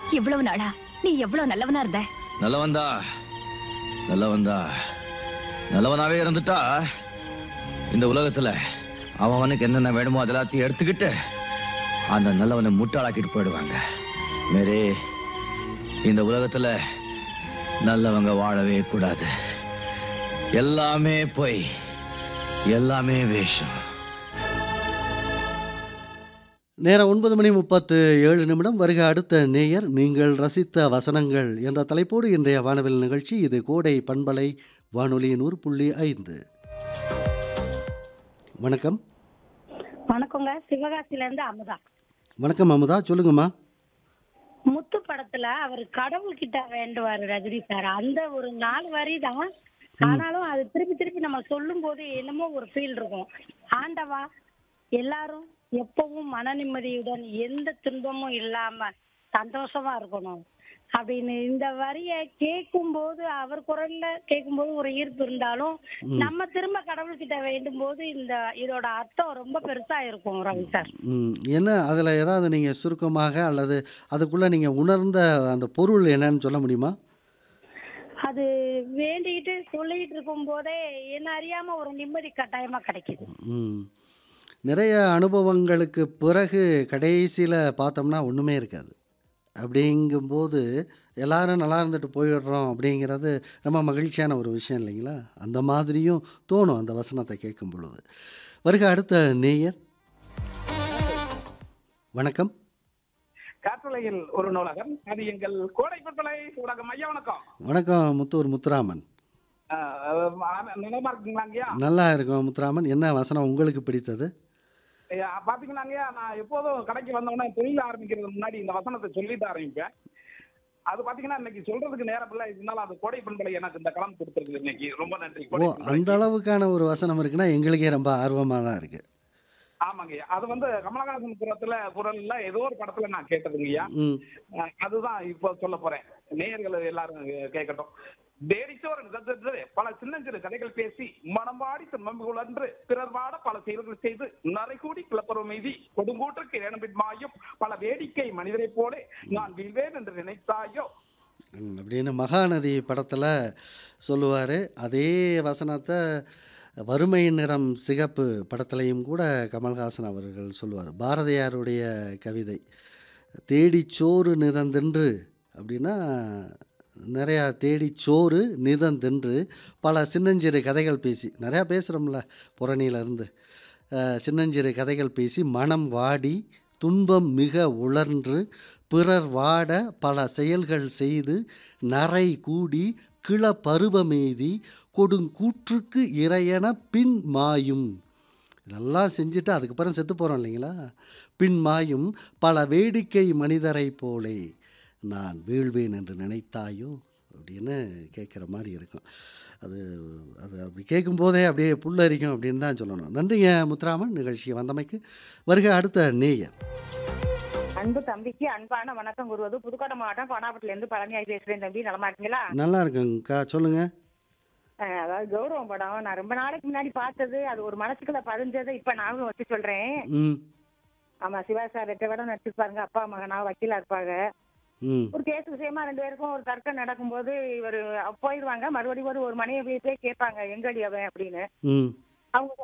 இவ்வளவு நாளா நீ எவ்வளவு நல்லவனா இருந்த நல்லவன்தா நல்லவன்தா நல்லவனாவே இருந்துட்டா இந்த உலகத்துல அவனுக்கு என்னென்ன வேணுமோ அது எல்லாத்தையும் எடுத்துக்கிட்டு அந்த நல்லவனை முட்டாளாக்கிட்டு போயிடுவாங்க மேரே இந்த உலகத்துல நல்லவங்க வாழவே கூடாது எல்லாமே பொய் எல்லாமே வேஷம் நேரம் ஒன்பது மணி முப்பத்து ஏழு நிமிடம் வருக அடுத்த நேயர் நீங்கள் ரசித்த வசனங்கள் என்ற தலைப்போடு இன்றைய வானவில் நிகழ்ச்சி இது கோடை பண்பலை வானொலி நூறு புள்ளி ஐந்து வணக்கம் வணக்கங்க சிவகாசில இருந்து அமுதா வணக்கம் அமுதா சொல்லுங்கம்மா முத்து படத்துல அவர் கடவுள் கிட்ட வேண்டுவாரு ரஜினி சார் அந்த ஒரு நாலு வரி தான் ஆனாலும் அது திருப்பி திருப்பி நம்ம சொல்லும் போது என்னமோ ஒரு ஃபீல் இருக்கும் ஆண்டவா எல்லாரும் எப்பவும் மன நிம்மதியுடன் எந்த துன்பமும் இல்லாம சந்தோஷமா இருக்கணும் அப்படின்னு இந்த வரிய கேட்கும் போது அவர் குரல்ல கேட்கும் போது ஒரு ஈர்ப்பு இருந்தாலும் நம்ம திரும்ப கடவுள்கிட்ட வேண்டும் போது இந்த இதோட அர்த்தம் ரொம்ப பெருசா இருக்கும் ரவி சார் ம், என்ன அதில் ஏதாவது நீங்கள் சுருக்கமாக அல்லது அதுக்குள்ளே நீங்கள் உணர்ந்த அந்த பொருள் என்னன்னு சொல்ல முடியுமா அது வேண்டிக்கிட்டு சொல்லிட்டு இருக்கும் போதே என்ன அறியாம ஒரு நிம்மதி கட்டாயமா கிடைக்குது ம் நிறைய அனுபவங்களுக்கு பிறகு கடைசியில் பார்த்தோம்னா ஒன்றுமே இருக்காது அப்படிங்கும்போது எல்லாரும் நல்லா இருந்துட்டு போயிடுறோம் அப்படிங்கிறது ரொம்ப மகிழ்ச்சியான ஒரு விஷயம் இல்லைங்களா அந்த மாதிரியும் தோணும் அந்த வசனத்தை கேட்கும் பொழுது வருக அடுத்த நேயர் வணக்கம் காற்றுலையில் ஒரு நூலகம் அது எங்கள் கோடை பற்பலை ஊடகம் ஐயா வணக்கம் வணக்கம் முத்தூர் முத்துராமன் அஹ், அஹ், நலமா இருக்குங்களாங்கய்யா நல்லா இருக்கும் முத்துராமன் என்ன வசனம் உங்களுக்கு பிடித்தது ஐயா, பாத்தீங்கன்னாங்கய்யா நான் எப்போதும் கடைக்கு வந்தோடனே தொழில் ஆரம்பிக்கிறதுக்கு முன்னாடி இந்த வசனத்தை சொல்லிட்டு ஆரம்பிப்பேன் அது பாத்தீங்கன்னா இன்னைக்கு சொல்றதுக்கு நேரம் இல்லை இருந்தாலும் அது கோடை பண்பலை எனக்கு இந்த களம் கொடுத்துருக்குது இன்னைக்கு ரொம்ப நன்றி ஓ கோடை அந்த பண்பலைக்கு. அளவுக்கான ஒரு வசனம் இருக்குன்னா எங்களுக்கே ரொம்ப ஆர்வமாக தான் இருக்குது ஆமாங்கய்யா அது வந்து கமலஹாசன் புறத்துல குரல்ல ஏதோ ஒரு படத்துல நான் கேட்டதுங்கய்யா ம் அஹ், அதுதான் இப்போ சொல்ல போறேன் நேயர்கள் எல்லாரும் கேட்கட்டும் தேடிச்சோர் நிகழ்ந்தது பல சின்னஞ்சிறு கதைகள் பேசி மனம்பாடி துன்பங்கள் அன்று பிறர் வாட பல செயல்கள் செய்து நரைகூடி கிளப்பரும் மீதி கொடுங்கூற்றுக்கு ஏனம்பின் மாயும் பல வேடிக்கை மனிதரைப் போல நான் வீழ்வேன் என்று நினைத்தாயோ ம், அப்படின்னு மகாநதி படத்தில் சொல்லுவார் அதே வசனத்தை வறுமை நிறம் சிகப்பு படத்துலையும் கூட கமல்ஹாசன் அவர்கள் சொல்லுவார் பாரதியாருடைய கவிதை தேடிச்சோறு நிதந்தென்று அப்படின்னா நிறையா தேடிச்சோறு நிதந்தென்று பல சின்னஞ்சிறு கதைகள் பேசி நிறையா பேசுகிறோம்ல புறணியிலேருந்து சின்னஞ்சிறு கதைகள் பேசி மனம் வாடி துன்பம் மிக உழன்று பிறர் வாட பல செயல்கள் செய்து நரை கூடி கிள பருவமெய்தி கொடுங்கூற்றுக்கு இறையென பின் மாயும் இதெல்லாம் செஞ்சுட்டு அதுக்கப்புறம் செத்து போகிறோம் இல்லைங்களா பின் மாயும் பல வேடிக்கை மனிதரைப் போலே நான் வீழ்வேன் என்று நினைத்தாயோ அப்படின்னு கேட்குற மாதிரி இருக்கும் அது அது அப்படி கேட்கும்போதே அப்படியே புல்லரிக்கும் அப்படின்னு தான் சொல்லணும் நன்றிங்க முத்துராமன் நிகழ்ச்சியை வந்தமைக்கு வருக அடுத்த நேயர் அன்பு தம்பிக்கு அன்பான வணக்கம் கூறுவது புதுக்கோட்டை மாவட்டம் கோனாப்பட்டில இருந்து பழனியாய் பேசுறேன் தம்பி நலமா இருக்கீங்களா நல்லா இருக்குங்கக்கா சொல்லுங்கள் அஹ் அதாவது கௌரவம் படம் நான் ரொம்ப நாளைக்கு முன்னாடி பார்த்தது அது ஒரு மனசுக்குள்ள பதிஞ்சதை இப்ப நானும் வச்சு சொல்றேன் ம் ஆமா சிவா சார் ரெட்ட வேடம் நடிச்சிருப்பாருங்க அப்பா மகனா வக்கீலா இருப்பாங்க ம் ஒரு கேஸ் விஷயமா ரெண்டு பேருக்கும் ஒரு தர்க்கம் நடக்கும்போது இவர் போயிடுவாங்க மறுபடியும் ஒரு ஒரு மனைவி போய் கேட்பாங்க எங்கடி அவன் அப்படின்னு ம் அவங்க